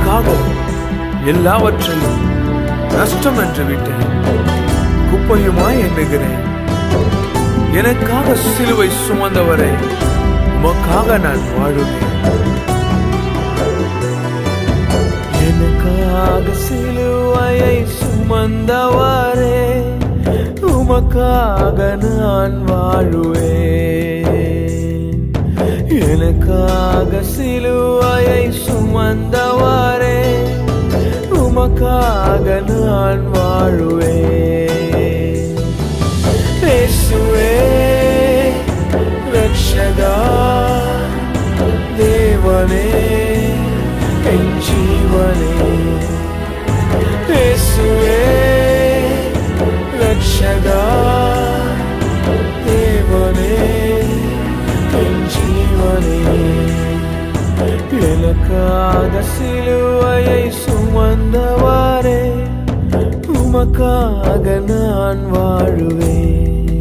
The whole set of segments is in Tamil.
உமக்காக எல்லாவற்றையும் நஷ்டம் என்று விட்டேன் குப்பையுமாய் எண்ணுகிறேன் எனக்காக சிலுவை சுமந்தவரை உமக்காக நான் வாழுவேன் எனக்காக சிலுவையை சுமந்தவரே உமக்காக நான் வாழுவேன் எனக்காக சிலுவையை சுமந்தவரே உமக்காக நான் வாழுவேன் இயேசுவே ரட்சகா தேவனே என் ஜீவனே இயேசுவே ரட்சகா தேவனே என் ஜீவனே எனக்காக சிலுவையை சுமந்தவாரே உமக்காக நான் வாழுவேன்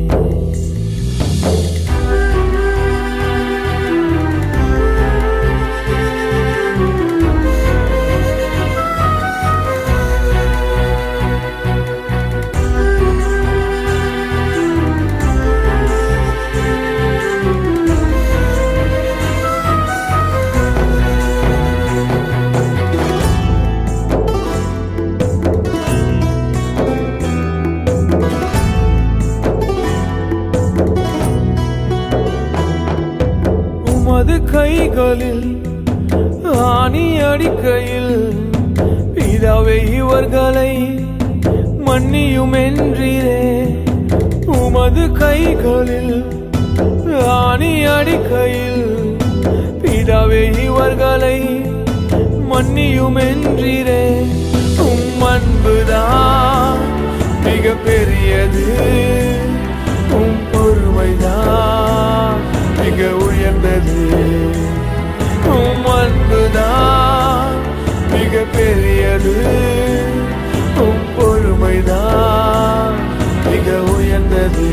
உமது கைகளில் ஆணி அடிக்கையில் பிதாவே இவர்களை மன்னியும் என்றீரே உமது கைகளில் ஆணி அடிக்கையில் பிதாவே இவர்களை மன்னியும் என்றீரே உம் அன்புதான் மிக பெரியது உம் பொறுமைதான் மிக உயர்ந்தது உம் அன்புதான் மிக பெரியது உம் பொறுமைதான் மிக உயர்ந்தது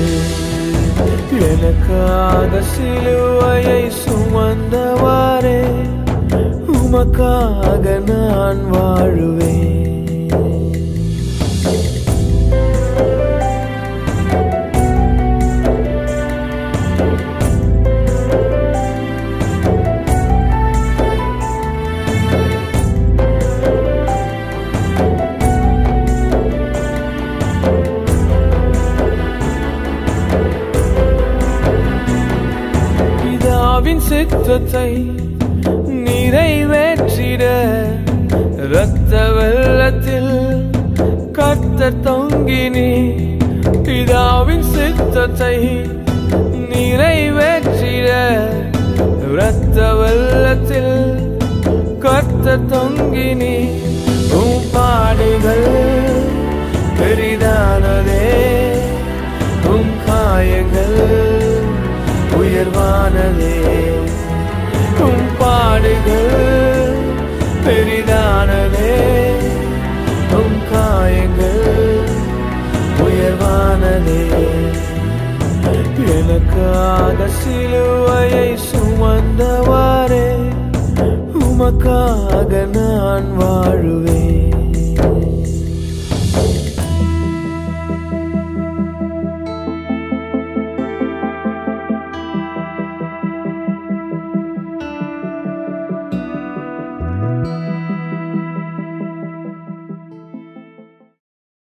எனக்காக சிலுவையை சுமந்தவாரே உமக்காக நான் வாழுவேன் பிதாவின் சித்தத்தை நிறைவேற்றிட இரத்த வெள்ளத்தில் கர்த்தர் தொங்கினே பிதாவின் சித்தத்தை நிறைவேற்றிட இரத்த வெள்ளத்தில் கர்த்தர் தொங்கினே உம் பாடுகள் பெரிதானதே உம் காயங்கள் உயர்வானதே உம் பாடுகள் பெரிதானதே உம் காயங்கள் உயர்வானதே எனக்காக சிலுவையை சுமந்தவாரே உமக்காக நான் வாழுவேன்